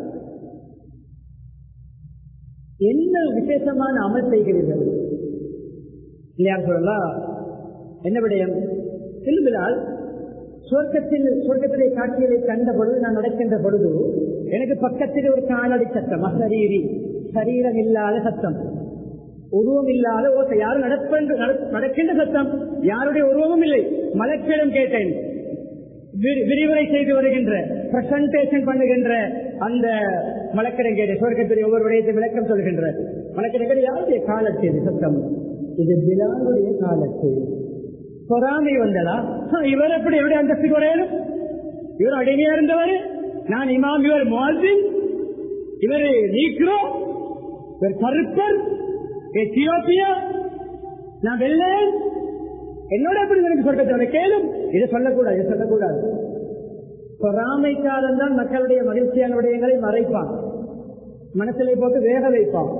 என்ன விசேஷமான அமல் செய்கிறீர்கள் இல்லையா சொல்லலாம் என்ன விடயம் பிலால் சொர்க்கத்தில் சொர்க்கத்திலே காட்சிகளை கண்ட பொழுது நான் நடக்கின்ற பொழுது எனக்கு பக்கத்தில் ஒரு காலடி சத்தம் அசரீரி சரீரம் இல்லாத சத்தம் உருவம் இல்லாத ஓசை யாரும் நடப்பென்று நடக்கின்ற சத்தம் யாருடைய உருவமும் இல்லை மலக்கிடம் கேட்டேன் விரிவுரை செய்து வருகின்ற பிரசன்டேஷன் பண்ணுகின்ற அந்த மலக்கிடம் கேட்டேன் சுவர்க்கத்தில் ஒவ்வொரு விடயத்தை விளக்கம் சொல்கின்ற மலக்கிடம் கேட்டு யாருடைய காலத்தில் சத்தம் இது பிலாலுடைய காலத்து பொறாமை வந்ததா இவர் எப்படி எப்படி அந்தஸ்து குறையணும் இவர் அடிமையா இருந்தவர் நான் இமாம் இவர் மால்வின் இவர் நீக்கிறோ இவர் கருப்பர் எத்தியோப்பியா நான் வெள்ளேன் என்னோட எப்படி எனக்கு சொர்க்கத்தை கேளும் இதை சொல்லக்கூடாது இதை சொல்லக்கூடாது பொறாமைக்காரன் தான் மக்களுடைய மகிழ்ச்சியான விடயங்களை மறைப்பான் மனசிலே போட்டு வேக வைப்பான்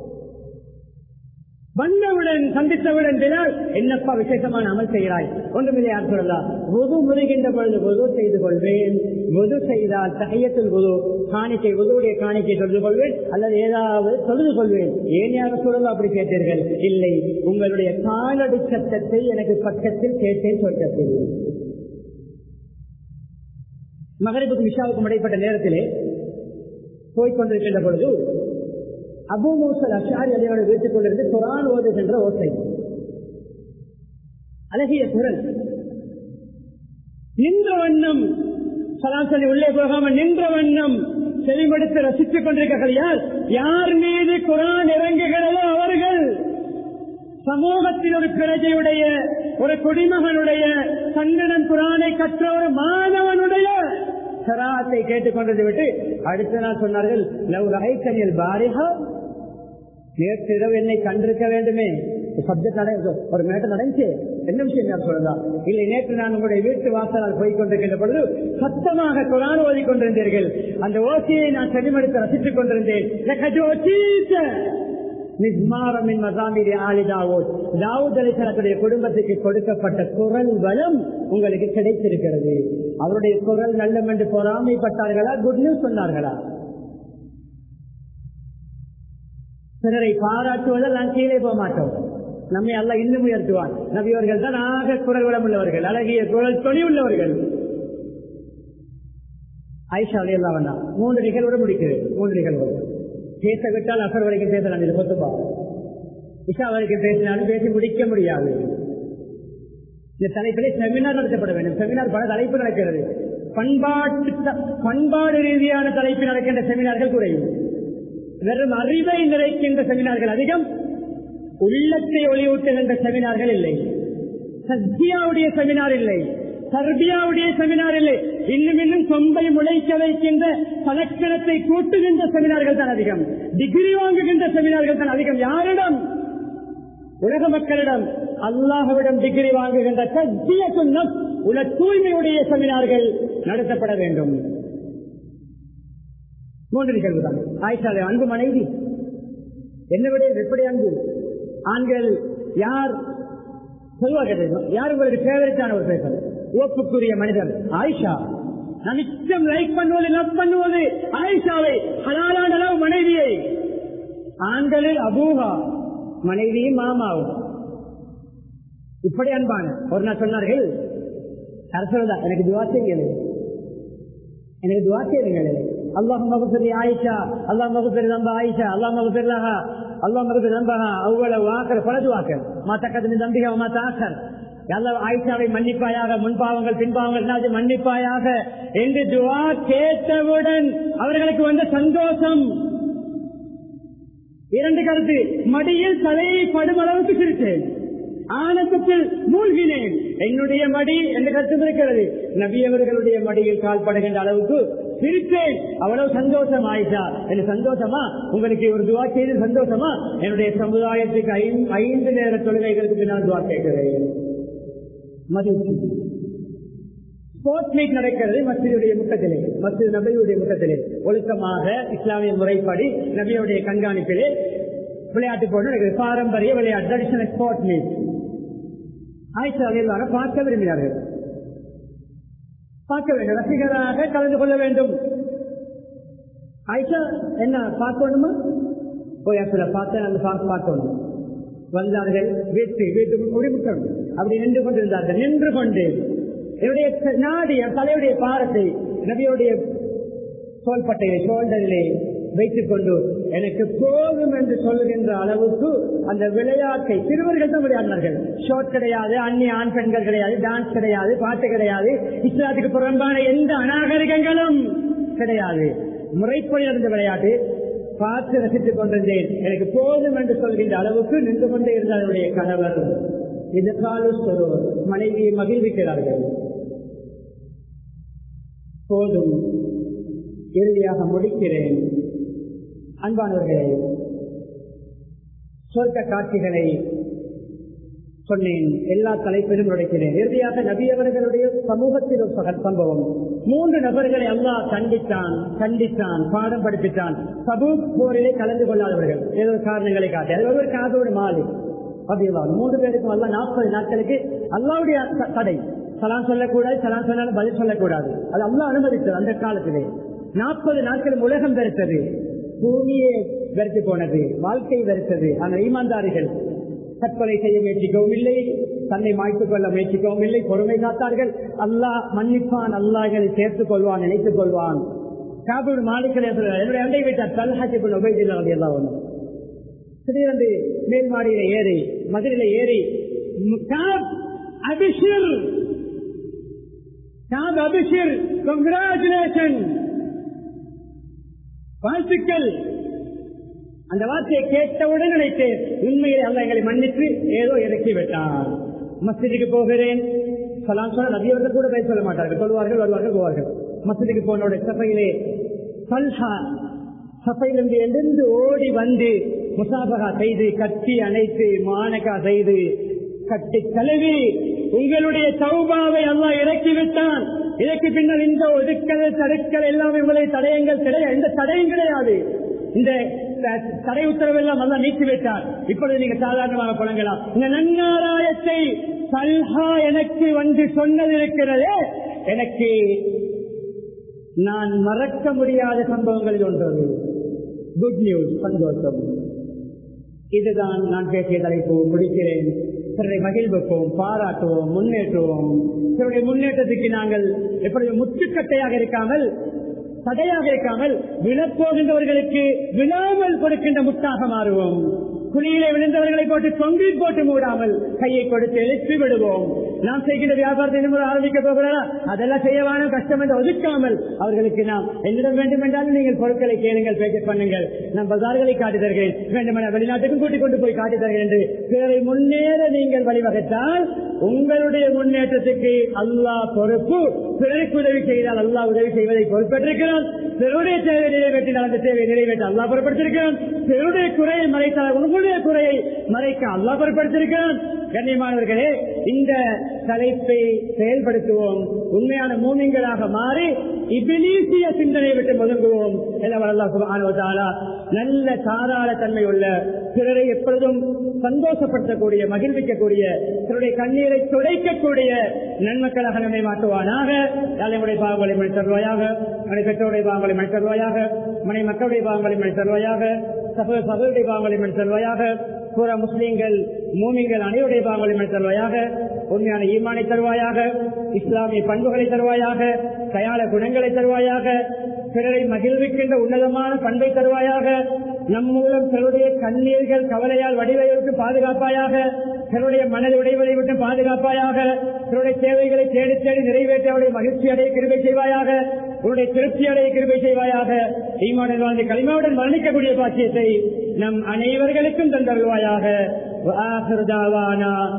வந்தவுடன் சந்தித்தவுடன் பின்னால் என்னப்பா விசேஷமான அமல் செய்கிறாய் ஒன்றுமில்லை யார் சொல்லலாம் பொது முறைகின்ற பொழுது பொது செய்து கொள்வேன் பொது செய்தால் தகையத்தில் பொது காணிக்கை பொதுவுடைய காணிக்கை தொழுது கொள்வேன் அல்லது ஏதாவது தொழுது கொள்வேன் ஏன் யார சொல்லலாம் அப்படி கேட்டீர்கள் இல்லை உங்களுடைய காலடி சத்தத்தை எனக்கு பக்கத்தில் கேட்டேன் சொர்க்கத்தில் மகரிப்புக்கும் விஷாவுக்கும் இடைப்பட்ட நேரத்திலே போய்கொண்டிருக்கின்ற பொழுது அபு மூசல் அஷாரி அலியோட வீட்டுக் கொண்டிருந்து குரான் ஓதுகின்ற ஓசை அழகிய குரல் நின்ற வண்ணம் சராசரி உள்ளே போகாமல் நின்ற வண்ணம் செவிமடுத்து ரசித்துக் கொண்டிருக்கிறார்கள் யார் யார் மீது குரான் இறங்குகிறதோ அவர்கள் சமூகத்தில் ஒரு பிரஜையுடைய ஒரு குடிமகனுடைய சங்கடன் குரானை கற்ற ஒரு மாணவனுடைய சராத்தை கேட்டுக்கொண்டதை விட்டு அடுத்த நாள் சொன்னார்கள் லவ் ரஹைக்கனியல் பாரிஹா நேற்று இரவு என்னை கண்டிருக்க வேண்டுமே சப்ஜெக்ட் நடை ஒரு மேட்டர் நடந்துச்சு என்ன விஷயம் நான் சொல்லலாம் இல்லை நேற்று நான் உங்களுடைய வீட்டு வாசலால் போய் கொண்டிருக்கின்ற பொழுது சத்தமாக குரான் ஓதி கொண்டிருந்தீர்கள் அந்த ஓசையை நான் செவிமடுத்து ரசித்துக் கொண்டிருந்தேன் தாவூத் குடும்பத்துக்கு கொடுக்கப்பட்ட குரல் வளம் உங்களுக்கு கிடைத்திருக்கிறது அவருடைய குரல் நல்லம் என்று பொறாமைப்பட்டார்களா குட் நியூஸ் சொன்னார்களா பிறரை பாராட்டுவதால் நான் கீழே போக மாட்டோம் நம்மை அல்ல இன்னும் உயர்த்துவான் நபியவர்கள் தான் ஆக குரல் வளம் உள்ளவர்கள் அழகிய குரல் தொழில் உள்ளவர்கள் ஐஷா அலையெல்லாம் வேண்டாம் மூன்று நிகழ்வோடு முடிக்கிறது மூன்று நிகழ்வோடு பேச விட்டால் அசர் வரைக்கும் பேசலாம் இது கொத்துப்பா இஷா வரைக்கும் பேசினாலும் பேசி முடிக்க முடியாது இந்த தலைப்பிலே செமினார் நடத்தப்பட வேண்டும் செமினார் பல தலைப்பு நடக்கிறது பண்பாட்டு பண்பாடு ரீதியான தலைப்பில் நடக்கின்ற செமினார்கள் குறையும் வெறும் அறிவை நிறைக்கின்ற செமினார்கள் அதிகம் உள்ளத்தை ஒளியூட்டுகின்ற செமினார்கள் இல்லை சத்தியாவுடைய செமினார் இல்லை சர்பியாவுடைய செமினார் இல்லை இன்னும் இன்னும் சொம்பை முளைக்க வைக்கின்ற பலக்கணத்தை கூட்டுகின்ற செமினார்கள் தான் அதிகம் டிகிரி வாங்குகின்ற செமினார்கள் தான் அதிகம் யாரிடம் உலக மக்களிடம் அல்லாஹவிடம் டிகிரி வாங்குகின்ற சத்திய சொன்னம் உல தூய்மையுடைய செமினார்கள் நடத்தப்பட வேண்டும் மூன்று நிகழ்வு தான் ஆயிஷாவை அன்பு மனைவி என்ன விட எப்படி அன்பு ஆண்கள் யார் சொல்வாங்க யார் உங்களுக்கு ஃபேவரட்டான ஒரு பேசல் ஓப்புக்குரிய மனிதர் ஆயிஷா நான் நிச்சயம் லைக் பண்ணுவது லவ் பண்ணுவது ஆயிஷாவை ஹலாலான அளவு மனைவியை ஆண்களில் அபூஹா மனைவியும் மாமாவும் இப்படி அன்பான ஒரு நாள் சொன்னார்கள் அரசு எனக்கு துவா செய்யுங்கள் எனக்கு துவா செய்யுங்கள் اللهم اغفر لعائشة اللهم اغفر ذنب عائشة اللهم اغفر لها اللهم اغفر ذنبها أول وآخر فلد واخر ما تقدم من ذنبها وما تأخر ஆயிஷாவை மன்னிப்பாயாக முன்பாவங்கள் பின்பாவங்கள் மன்னிப்பாயாக என்று துவா கேட்டவுடன் அவர்களுக்கு வந்த சந்தோஷம் இரண்டு கருத்து மடியில் தலையை படும் அளவுக்கு சிரித்தேன் ஆனந்தத்தில் மூழ்கினேன் என்னுடைய மடி என்று கருத்து இருக்கிறது நபியவர்களுடைய மடியில் கால் படுகின்ற அளவுக்கு சிரித்தேன் அவ்வளவு சந்தோஷம் ஆயிஷா எனக்கு சந்தோஷமா உங்களுக்கு ஒரு துவா செய்து சந்தோஷமா என்னுடைய சமுதாயத்துக்கு ஐந்து நேர தொழுகைகளுக்கு நான் துவா கேட்கிறேன் மகிழ்ச்சி ஸ்போர்ட்ஸ் மீட் நடக்கிறது மசிதுடைய முட்டத்திலே மசிது நபியுடைய முட்டத்திலே ஒழுக்கமாக இஸ்லாமிய முறைப்படி நபியுடைய கண்காணிப்பிலே விளையாட்டு போட்டு நடக்கிறது பாரம்பரிய விளையாட்டு ட்ரெடிஷனல் ஸ்போர்ட் மீட் ஆயிஷா எல்லாரும் பார்க்க விரும்பினார்கள் பார்க்க வேண்டும் ரசிகராக கலந்து கொள்ள வேண்டும் ஆயிஷா என்ன பார்க்கணுமா போய் அப்பல பார்த்தேன் அந்த பார்க்கணும் வந்தார்கள் வீட்டு வீட்டுக்கு முடிவுக்கணும் அப்படி நின்று கொண்டிருந்தார்கள் நின்று கொண்டு என்னுடைய நாடி என் தலையுடைய பாரத்தை நபியுடைய தோள்பட்டையை ஷோல்டரிலே வைத்துக் கொண்டு எனக்கு போதும் என்று சொல்லுகின்ற அளவுக்கு அந்த விளையாட்டை சிறுவர்கள் தான் விளையாடினார்கள் ஷோட் கிடையாது அந்நிய ஆண் பெண்கள் கிடையாது டான்ஸ் கிடையாது பாட்டு கிடையாது இஸ்லாத்துக்கு புறம்பான எந்த அநாகரிகங்களும் கிடையாது முறைப்படி நடந்த விளையாட்டு பார்த்து ரசித்துக் கொண்டிருந்தேன் எனக்கு போதும் என்று சொல்கின்ற அளவுக்கு நின்று கொண்டே இருந்த அவருடைய கணவர் இது காலுஸ்வரோ மனைவியை மகிழ்விக்கிறார்கள் போதும் இறுதியாக முடிக்கிறேன் அன்பானவர்களே சொர்க்க காட்சிகளை சொன்னேன் எல்லா தலைப்பிலும் உடைக்கிறேன் இறுதியாக நபியவர்களுடைய சமூகத்தில் ஒரு சக- சம்பவம் மூன்று நபர்களை அல்லாஹ் கண்டித்தான் கண்டித்தான் பாடம் படிப்பித்தான் சபூக் போரிலே கலந்து கொள்ளாதவர்கள் ஏதோ காரணங்களை காட்டி அது ஒரு காதோடு மாலி அப்படிவா மூன்று பேருக்கும் அல்ல நாற்பது நாட்களுக்கு அல்லாவுடைய த- தடை சலாம் சொல்லக்கூடாது சலாம் சொன்னாலும் பதில் சொல்லக்கூடாது அது அல்லாஹ் அனுமதித்தது அந்த காலத்திலே நாற்பது நாட்கள் உலகம் வெறுத்தது பூமியே வெறுத்து போனது வாழ்க்கை வெறுத்தது அந்த ஈமான்தாரிகள் தற்கொலை செய்ய முயற்சிக்கவும் இல்லை தன்னை மாய்த்துக் கொள்ள முயற்சிக்கவும் இல்லை பொறுமை காத்தார்கள் அல்லாஹ் மன்னிப்பான் அல்லாஹ்களை சேர்த்துக் கொள்வான் நினைத்துக் கொள்வான் காபூர் மாலிக்கலை என்னுடைய அண்டை வீட்டார் தல்ஹாஜிபுல் உபைதில்லா எல்லாம் ஒன்று திடீரென்று மேல் மாடியில ஏறி மதுரையில ஏறி காப் அபிஷிர் காப் அபிஷிர் கங்க்ராச்சுலேஷன் வாழ்த்துக்கள் அந்த வார்த்தையை கேட்டவுடன் நினைத்தேன் உண்மையிலே அல்ல எங்களை மன்னித்து ஏதோ இறக்கி விட்டான் மஸ்ஜிதுக்கு போகிறேன் சலாம் சொன்ன நபியவர்கள் கூட பேச சொல்ல மாட்டார்கள் சொல்லுவார்கள் வருவார்கள் போவார்கள் மஸ்ஜிதுக்கு போனோட சபையிலே சல்ஹா சபையிலிருந்து எழுந்து ஓடி வந்து முசாபகா செய்து கட்டி அணைத்து மானகா செய்து கட்டி கழுவி உங்களுடைய சௌபாவை எல்லாம் இறக்கி விட்டான் இதற்கு பின்னர் இந்த ஒதுக்கல் தடுக்கல் எல்லாமே உங்களுடைய தடயங்கள் கிடையாது எந்த தடையும் கிடையாது இந்த தடை உத்தரவு எல்லாம் நல்லா நீக்கி விட்டார் இப்பொழுது நீங்க சாதாரணமாக பழங்கலாம் இந்த நன்னாராயத்தை சல்ஹா எனக்கு வந்து சொன்னது இருக்கிறதே எனக்கு நான் மறக்க முடியாத சம்பவங்களில் ஒன்று குட் நியூஸ் சந்தோஷம் இதுதான் நான் பேசிய தலைப்பு முடிக்கிறேன் சிலரை மகிழ்வுப்போம் பாராட்டுவோம் முன்னேற்றுவோம் சிலருடைய முன்னேற்றத்துக்கு நாங்கள் எப்படி முற்றுக்கட்டையாக இருக்காமல் தடையாக இருக்காமல் விழப்போகின்றவர்களுக்கு விழாமல் கொடுக்கின்ற முத்தாக மாறுவோம் குழியிலே விழுந்தவர்களை போட்டு தொங்கி போட்டு மூடாமல் கையை கொடுத்து எழுப்பி விடுவோம் நாம் செய்கின்ற வியாபாரத்தை இன்னும் ஆரம்பிக்க போகிறா அதெல்லாம் செய்யவான கஷ்டம் என்று ஒதுக்காமல் அவர்களுக்கு நாம் என்னிடம் வேண்டும் என்றாலும் நீங்கள் பொருட்களை கேளுங்கள் பேச்சு பண்ணுங்கள் நான் பஜார்களை காட்டி தருகிறேன் வேண்டுமென வெளிநாட்டுக்கும் கூட்டிக் கொண்டு போய் காட்டி தருகிறேன் என்று பிறரை முன்னேற நீங்கள் வழிவகுத்தால் உங்களுடைய முன்னேற்றத்துக்கு அல்லாஹ் பொறுப்பு பிறருக்கு உதவி செய்தால் அல்லாஹ் உதவி செய்வதை பொறுப்பேற்றிருக்கிறான் பிறருடைய தேவை நிறைவேற்றினால் அந்த தேவை நிறைவேற்ற அல்லாஹ் பொறுப்படுத்திருக்கிறான் பிறருடைய குறையை மறைத்தால் உங்களுடைய குறையை மறைக்க அல்லாஹ் பொறுப்படுத்திருக்கிறான் கண்ணியமானவர்களே இந்த தலைப்பை செயல்படுத்துவோம் உண்மையான மூமிங்களாக மாறி இபிலீசிய சிந்தனை விட்டு ஒதுங்குவோம் நல்ல தாராள தன்மை உள்ள பிறரை எப்பொழுதும் சந்தோஷப்படுத்தக்கூடிய மகிழ்விக்கக்கூடிய பிறருடைய கண்ணீரை துடைக்கக்கூடிய நன்மக்களாக நம்மை மாற்றுவானாக தலைமுறை பாவங்களை மணி தருவாயாக மனை பெற்றோருடைய பாவங்களை மணி தருவாயாக மனை மக்களுடைய பாவங்களை மணி தருவாயாக சகோதர சகோதரிய பாவங்களை மணி தருவாயாக புற முஸ்லீம்கள் மூமிங்கள் அனைவருடைய பாவங்களை மணி தருவாயாக உண்மையான ஈமானை தருவாயாக இஸ்லாமிய பண்புகளை தருவாயாக தயார குணங்களை தருவாயாக பிறரை மகிழ்விக்கின்ற உன்னதமான பண்பை தருவாயாக நம் மூலம் சிலருடைய கண்ணீர்கள் கவலையால் வடிவை விட்டு பாதுகாப்பாயாக சிலருடைய மனதை உடைவதை விட்டு பாதுகாப்பாயாக சிலருடைய தேவைகளை தேடி தேடி நிறைவேற்றி அவருடைய மகிழ்ச்சி அடைய கிருபை செய்வாயாக உன்னுடைய திருப்தி அடைய கிருபை செய்வாயாக ஈமானில் வாழ்ந்து களிமாவுடன் மரணிக்கக்கூடிய பாக்கியத்தை நம் அனைவர்களுக்கும் தந்தருவாயாக